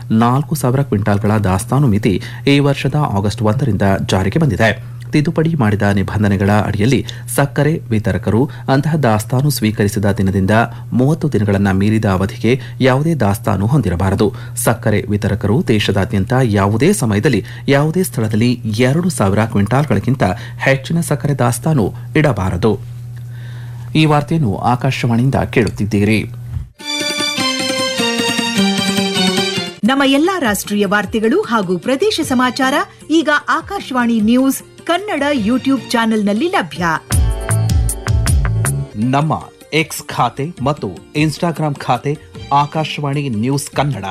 ನಾಲ್ಕು ಸಾವಿರ ಕ್ವಿಂಟಾಲ್ಗಳ ದಾಸ್ತಾನು ಮಿತಿ ಈ ವರ್ಷದ ಆಗಸ್ಟ್ ಒಂದರಿಂದ ಜಾರಿಗೆ ಬಂದಿದೆ ತಿದ್ದುಪಡಿ ಮಾಡಿದ ನಿಬಂಧನೆಗಳ ಅಡಿಯಲ್ಲಿ ಸಕ್ಕರೆ ವಿತರಕರು ಅಂತಹ ದಾಸ್ತಾನು ಸ್ವೀಕರಿಸಿದ ದಿನದಿಂದ ಮೂವತ್ತು ದಿನಗಳನ್ನು ಮೀರಿದ ಅವಧಿಗೆ ಯಾವುದೇ ದಾಸ್ತಾನು ಹೊಂದಿರಬಾರದು ಸಕ್ಕರೆ ವಿತರಕರು ದೇಶದಾದ್ಯಂತ ಯಾವುದೇ ಸಮಯದಲ್ಲಿ ಯಾವುದೇ ಸ್ಥಳದಲ್ಲಿ ಎರಡು ಸಾವಿರ ಕ್ವಿಂಟಾಲ್ಗಳಿಗಿಂತ ಹೆಚ್ಚಿನ ಸಕ್ಕರೆ ದಾಸ್ತಾನು ಇಡಬಾರದು ಈ ವಾರ್ತೆಯನ್ನು ಆಕಾಶವಾಣಿಯಿಂದ ಕೇಳುತ್ತಿದ್ದೀರಿ ನಮ್ಮ ಎಲ್ಲಾ ರಾಷ್ಟ್ರೀಯ ವಾರ್ತೆಗಳು ಹಾಗೂ ಪ್ರದೇಶ ಸಮಾಚಾರ ಈಗ ಆಕಾಶವಾಣಿ ನ್ಯೂಸ್ ಕನ್ನಡ ಯೂಟ್ಯೂಬ್ ಚಾನೆಲ್ನಲ್ಲಿ ಲಭ್ಯ ನಮ್ಮ ಎಕ್ಸ್ ಖಾತೆ ಮತ್ತು ಇನ್ಸ್ಟಾಗ್ರಾಂ ಖಾತೆ ಆಕಾಶವಾಣಿ ನ್ಯೂಸ್ ಕನ್ನಡ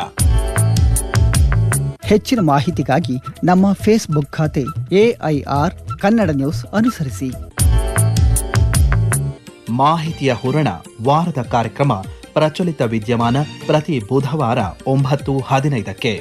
ಹೆಚ್ಚಿನ ಮಾಹಿತಿಗಾಗಿ ನಮ್ಮ ಫೇಸ್ಬುಕ್ ಖಾತೆ ಎಐಆರ್ ಕನ್ನಡ ನ್ಯೂಸ್ ಅನುಸರಿಸಿ ಮಾಹಿತಿಯ ಹೂರಣ ವಾರದ ಕಾರ್ಯಕ್ರಮ ಪ್ರಚಲಿತ ವಿದ್ಯಮಾನ ಪ್ರತಿ ಬುಧವಾರ ಒಂಬತ್ತು ಹದಿನೈದಕ್ಕೆ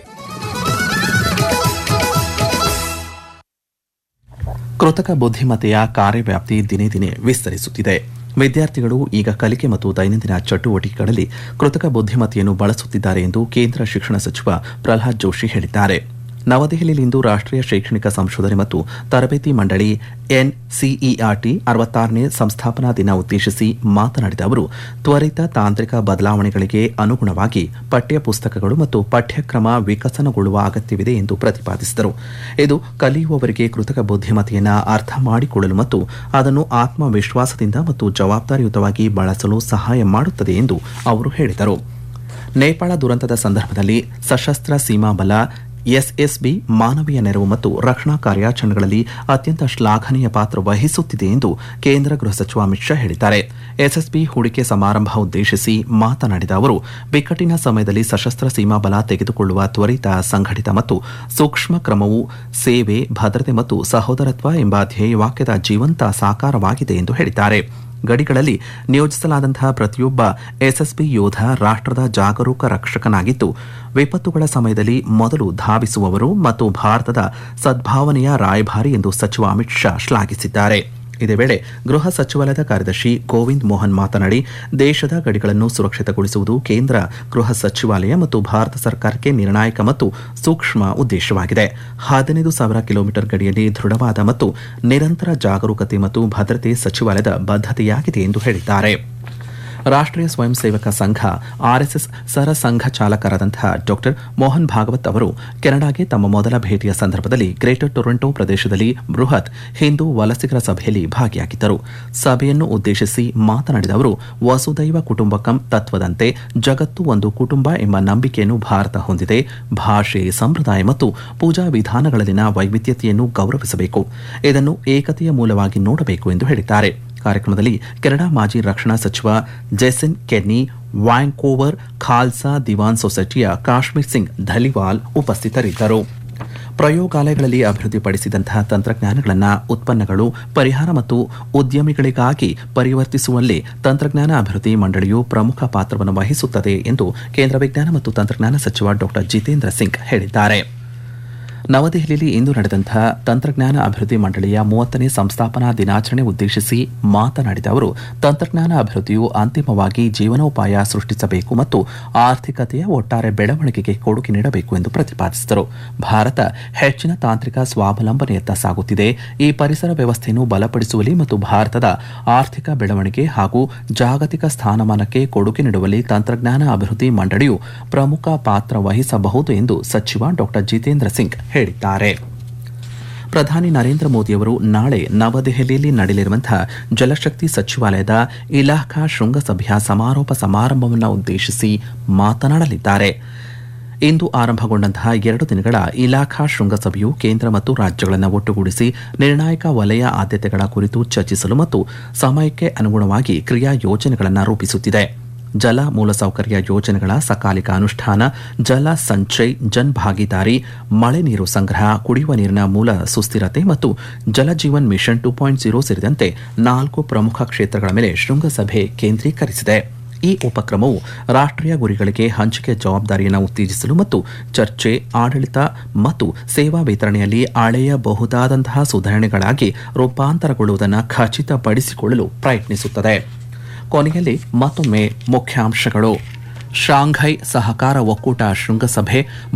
ಕೃತಕ ಬುದ್ಧಿಮತ್ತೆಯ ಕಾರ್ಯವ್ಯಾಪ್ತಿ ದಿನೇ ದಿನೇ ವಿಸ್ತರಿಸುತ್ತಿದೆ ವಿದ್ಯಾರ್ಥಿಗಳು ಈಗ ಕಲಿಕೆ ಮತ್ತು ದೈನಂದಿನ ಚಟುವಟಿಕೆಗಳಲ್ಲಿ ಕೃತಕ ಬುದ್ಧಿಮತ್ತೆಯನ್ನು ಬಳಸುತ್ತಿದ್ದಾರೆ ಎಂದು ಕೇಂದ್ರ ಶಿಕ್ಷಣ ಸಚಿವ ಪ್ರಹ್ಲಾದ್ ಜೋಶಿ ಹೇಳಿದ್ದಾರೆ ನವದೆಹಲಿಯಲ್ಲಿಂದು ರಾಷ್ಟ್ರೀಯ ಶೈಕ್ಷಣಿಕ ಸಂಶೋಧನೆ ಮತ್ತು ತರಬೇತಿ ಮಂಡಳಿ ಎನ್ಸಿಇಆರ್ಟಿ ಅರವತ್ತಾರನೇ ಸಂಸ್ಥಾಪನಾ ದಿನ ಉದ್ದೇಶಿಸಿ ಮಾತನಾಡಿದ ಅವರು ತ್ವರಿತ ತಾಂತ್ರಿಕ ಬದಲಾವಣೆಗಳಿಗೆ ಅನುಗುಣವಾಗಿ ಪಠ್ಯ ಪುಸ್ತಕಗಳು ಮತ್ತು ಪಠ್ಯಕ್ರಮ ವಿಕಸನಗೊಳ್ಳುವ ಅಗತ್ಯವಿದೆ ಎಂದು ಪ್ರತಿಪಾದಿಸಿದರು ಇದು ಕಲಿಯುವವರಿಗೆ ಕೃತಕ ಬುದ್ಧಿಮತ್ತೆಯನ್ನು ಅರ್ಥ ಮಾಡಿಕೊಳ್ಳಲು ಮತ್ತು ಅದನ್ನು ಆತ್ಮವಿಶ್ವಾಸದಿಂದ ಮತ್ತು ಜವಾಬ್ದಾರಿಯುತವಾಗಿ ಬಳಸಲು ಸಹಾಯ ಮಾಡುತ್ತದೆ ಎಂದು ಅವರು ಹೇಳಿದರು ನೇಪಾಳ ದುರಂತದ ಸಂದರ್ಭದಲ್ಲಿ ಸಶಸ್ತ್ರ ಸೀಮಾ ಬಲ ಎಸ್ಎಸ್ಬಿ ಮಾನವೀಯ ನೆರವು ಮತ್ತು ರಕ್ಷಣಾ ಕಾರ್ಯಾಚರಣೆಗಳಲ್ಲಿ ಅತ್ಯಂತ ಶ್ಲಾಘನೀಯ ಪಾತ್ರ ವಹಿಸುತ್ತಿದೆ ಎಂದು ಕೇಂದ್ರ ಗೃಹ ಸಚಿವ ಅಮಿತ್ ಶಾ ಹೇಳಿದ್ದಾರೆ ಎಸ್ಎಸ್ಬಿ ಹೂಡಿಕೆ ಸಮಾರಂಭ ಉದ್ದೇಶಿಸಿ ಮಾತನಾಡಿದ ಅವರು ಬಿಕ್ಕಟ್ಟಿನ ಸಮಯದಲ್ಲಿ ಸಶಸ್ತ್ರ ಸೀಮಾ ಬಲ ತೆಗೆದುಕೊಳ್ಳುವ ತ್ವರಿತ ಸಂಘಟಿತ ಮತ್ತು ಸೂಕ್ಷ್ಮ ಕ್ರಮವು ಸೇವೆ ಭದ್ರತೆ ಮತ್ತು ಸಹೋದರತ್ವ ಎಂಬ ಧ್ಯೇಯವಾಕ್ಯದ ಜೀವಂತ ಸಾಕಾರವಾಗಿದೆ ಎಂದು ಹೇಳಿದ್ದಾರೆ ಗಡಿಗಳಲ್ಲಿ ನಿಯೋಜಿಸಲಾದಂತಹ ಪ್ರತಿಯೊಬ್ಬ ಎಸ್ಎಸ್ಬಿ ಯೋಧ ರಾಷ್ಟ್ರದ ಜಾಗರೂಕ ರಕ್ಷಕನಾಗಿದ್ದು ವಿಪತ್ತುಗಳ ಸಮಯದಲ್ಲಿ ಮೊದಲು ಧಾವಿಸುವವರು ಮತ್ತು ಭಾರತದ ಸದ್ಭಾವನೆಯ ರಾಯಭಾರಿ ಎಂದು ಸಚಿವ ಅಮಿತ್ ಶಾ ಶ್ಲಾಘಿಸಿದ್ದಾರೆ ಇದೇ ವೇಳೆ ಗೃಹ ಸಚಿವಾಲಯದ ಕಾರ್ಯದರ್ಶಿ ಗೋವಿಂದ್ ಮೋಹನ್ ಮಾತನಾಡಿ ದೇಶದ ಗಡಿಗಳನ್ನು ಸುರಕ್ಷಿತಗೊಳಿಸುವುದು ಕೇಂದ್ರ ಗೃಹ ಸಚಿವಾಲಯ ಮತ್ತು ಭಾರತ ಸರ್ಕಾರಕ್ಕೆ ನಿರ್ಣಾಯಕ ಮತ್ತು ಸೂಕ್ಷ್ಮ ಉದ್ದೇಶವಾಗಿದೆ ಹದಿನೈದು ಸಾವಿರ ಕಿಲೋಮೀಟರ್ ಗಡಿಯಲ್ಲಿ ದೃಢವಾದ ಮತ್ತು ನಿರಂತರ ಜಾಗರೂಕತೆ ಮತ್ತು ಭದ್ರತೆ ಸಚಿವಾಲಯದ ಬದ್ಧತೆಯಾಗಿದೆ ಎಂದು ಹೇಳಿದ್ದಾರೆ ರಾಷ್ಟ್ರೀಯ ಸ್ವಯಂ ಸೇವಕ ಸಂಘ ಆರ್ಎಸ್ಎಸ್ ಸರ ಸಂಘ ಚಾಲಕರಾದಂತಹ ಡಾಕ್ಟರ್ ಮೋಹನ್ ಭಾಗವತ್ ಅವರು ಕೆನಡಾಗೆ ತಮ್ಮ ಮೊದಲ ಭೇಟಿಯ ಸಂದರ್ಭದಲ್ಲಿ ಗ್ರೇಟರ್ ಟೊರೊಂಟೊ ಪ್ರದೇಶದಲ್ಲಿ ಬೃಹತ್ ಹಿಂದೂ ವಲಸಿಗರ ಸಭೆಯಲ್ಲಿ ಭಾಗಿಯಾಗಿದ್ದರು ಸಭೆಯನ್ನು ಉದ್ದೇಶಿಸಿ ಮಾತನಾಡಿದ ಅವರು ವಸುದೈವ ಕುಟುಂಬಕಂ ತತ್ವದಂತೆ ಜಗತ್ತು ಒಂದು ಕುಟುಂಬ ಎಂಬ ನಂಬಿಕೆಯನ್ನು ಭಾರತ ಹೊಂದಿದೆ ಭಾಷೆ ಸಂಪ್ರದಾಯ ಮತ್ತು ಪೂಜಾ ವಿಧಾನಗಳಲ್ಲಿನ ವೈವಿಧ್ಯತೆಯನ್ನು ಗೌರವಿಸಬೇಕು ಇದನ್ನು ಏಕತೆಯ ಮೂಲವಾಗಿ ನೋಡಬೇಕು ಎಂದು ಹೇಳಿದ್ದಾರೆ ಕಾರ್ಯಕ್ರಮದಲ್ಲಿ ಕೆನಡಾ ಮಾಜಿ ರಕ್ಷಣಾ ಸಚಿವ Jason Kenney Vancouver Khalsa Diwan ಸೊಸೈಟಿಯ ಕಾಶ್ಮೀರ್ ಸಿಂಗ್ ಧಲಿವಾಲ್ ಉಪಸ್ಥಿತರಿದ್ದರು ಪ್ರಯೋಗಾಲಯಗಳಲ್ಲಿ ಅಭಿವೃದ್ಧಿಪಡಿಸಿದಂತಹ ತಂತ್ರಜ್ಞಾನಗಳನ್ನು ಉತ್ಪನ್ನಗಳು ಪರಿಹಾರ ಮತ್ತು ಉದ್ಯಮಿಗಳಿಗಾಗಿ ಪರಿವರ್ತಿಸುವಲ್ಲಿ ತಂತ್ರಜ್ಞಾನ ಅಭಿವೃದ್ಧಿ ಮಂಡಳಿಯು ಪ್ರಮುಖ ಪಾತ್ರವನ್ನು ವಹಿಸುತ್ತದೆ ಎಂದು ಕೇಂದ್ರ ವಿಜ್ಞಾನ ಮತ್ತು ತಂತ್ರಜ್ಞಾನ ಸಚಿವ ಡಾ ಜಿತೇಂದ್ರ ಸಿಂಗ್ ಹೇಳಿದ್ದಾರೆ ನವದೆಹಲಿಯಲ್ಲಿ ಇಂದು ನಡೆದಂತಹ ತಂತ್ರಜ್ಞಾನ ಅಭಿವೃದ್ಧಿ ಮಂಡಳಿಯ ಮೂವತ್ತನೇ ಸಂಸ್ಥಾಪನಾ ದಿನಾಚರಣೆ ಉದ್ದೇಶಿಸಿ ಮಾತನಾಡಿದ ಅವರು ತಂತ್ರಜ್ಞಾನ ಅಭಿವೃದ್ಧಿಯು ಅಂತಿಮವಾಗಿ ಜೀವನೋಪಾಯ ಸೃಷ್ಟಿಸಬೇಕು ಮತ್ತು ಆರ್ಥಿಕತೆಯ ಒಟ್ಟಾರೆ ಬೆಳವಣಿಗೆಗೆ ಕೊಡುಗೆ ನೀಡಬೇಕು ಎಂದು ಪ್ರತಿಪಾದಿಸಿದರು ಭಾರತ ಹೆಚ್ಚಿನ ತಾಂತ್ರಿಕ ಸ್ವಾವಲಂಬನೆಯತ್ತ ಸಾಗುತ್ತಿದೆ ಈ ಪರಿಸರ ವ್ಯವಸ್ಥೆಯನ್ನು ಬಲಪಡಿಸುವಲ್ಲಿ ಮತ್ತು ಭಾರತದ ಆರ್ಥಿಕ ಬೆಳವಣಿಗೆ ಹಾಗೂ ಜಾಗತಿಕ ಸ್ಥಾನಮಾನಕ್ಕೆ ಕೊಡುಗೆ ನೀಡುವಲ್ಲಿ ತಂತ್ರಜ್ಞಾನ ಅಭಿವೃದ್ಧಿ ಮಂಡಳಿಯು ಪ್ರಮುಖ ಪಾತ್ರ ವಹಿಸಬಹುದು ಎಂದು ಸಚಿವ ಡಾ ಜಿತೇಂದ್ರ ಸಿಂಗ್ ಹೇಳಿದ್ದಾರೆ ಪ್ರಧಾನಿ ನರೇಂದ್ರ ಮೋದಿಯವರು ನಾಳೆ ನವದೆಹಲಿಯಲ್ಲಿ ನಡೆಯಲಿರುವಂತಹ ಜಲಶಕ್ತಿ ಸಚಿವಾಲಯದ ಇಲಾಖಾ ಶೃಂಗಸಭೆಯ ಸಮಾರೋಪ ಸಮಾರಂಭವನ್ನು ಉದ್ದೇಶಿಸಿ ಮಾತನಾಡಲಿದ್ದಾರೆ ಇಂದು ಆರಂಭಗೊಂಡಂತಹ ಎರಡು ದಿನಗಳ ಇಲಾಖಾ ಶೃಂಗಸಭೆಯು ಕೇಂದ್ರ ಮತ್ತು ರಾಜ್ಯಗಳನ್ನು ಒಟ್ಟುಗೂಡಿಸಿ ನಿರ್ಣಾಯಕ ವಲಯ ಆದ್ಯತೆಗಳ ಕುರಿತು ಚರ್ಚಿಸಲು ಮತ್ತು ಸಮಯಕ್ಕೆ ಅನುಗುಣವಾಗಿ ಕ್ರಿಯಾ ಯೋಜನೆಗಳನ್ನು ರೂಪಿಸುತ್ತಿದೆ ಜಲ ಮೂಲಸೌಕರ್ಯ ಯೋಜನೆಗಳ ಸಕಾಲಿಕ ಅನುಷ್ಠಾನ ಜಲ ಸಂಚಯ್ ಜನ್ ಭಾಗಿದಾರಿ ಮಳೆ ನೀರು ಸಂಗ್ರಹ ಕುಡಿಯುವ ನೀರಿನ ಮೂಲ ಸುಸ್ಥಿರತೆ ಮತ್ತು Jal Jeevan mission two point zero ಸೇರಿದಂತೆ ನಾಲ್ಕು ಪ್ರಮುಖ ಕ್ಷೇತ್ರಗಳ ಮೇಲೆ ಶೃಂಗಸಭೆ ಕೇಂದ್ರೀಕರಿಸಿದೆ ಈ ಉಪಕ್ರಮವು ರಾಷ್ಟ್ರೀಯ ಗುರಿಗಳಿಗೆ ಹಂಚಿಕೆ ಜವಾಬ್ದಾರಿಯನ್ನು ಉತ್ತೇಜಿಸಲು ಮತ್ತು ಚರ್ಚೆ ಆಡಳಿತ ಮತ್ತು ಸೇವಾ ವಿತರಣೆಯಲ್ಲಿ ಅಳೆಯಬಹುದಾದಂತಹ ಸುಧಾರಣೆಗಳಾಗಿ ರೂಪಾಂತರಗೊಳ್ಳುವುದನ್ನು ಖಚಿತಪಡಿಸಿಕೊಳ್ಳಲು ಪ್ರಯತ್ನಿಸುತ್ತದೆ ಕೊನೆಯಲ್ಲಿ ಮತ್ತೊಮ್ಮೆ ಮುಖ್ಯಾಂಶಗಳು ಶಾಂಘೈ ಸಹಕಾರ ಒಕ್ಕೂಟ ಶೃಂಗಸಭೆ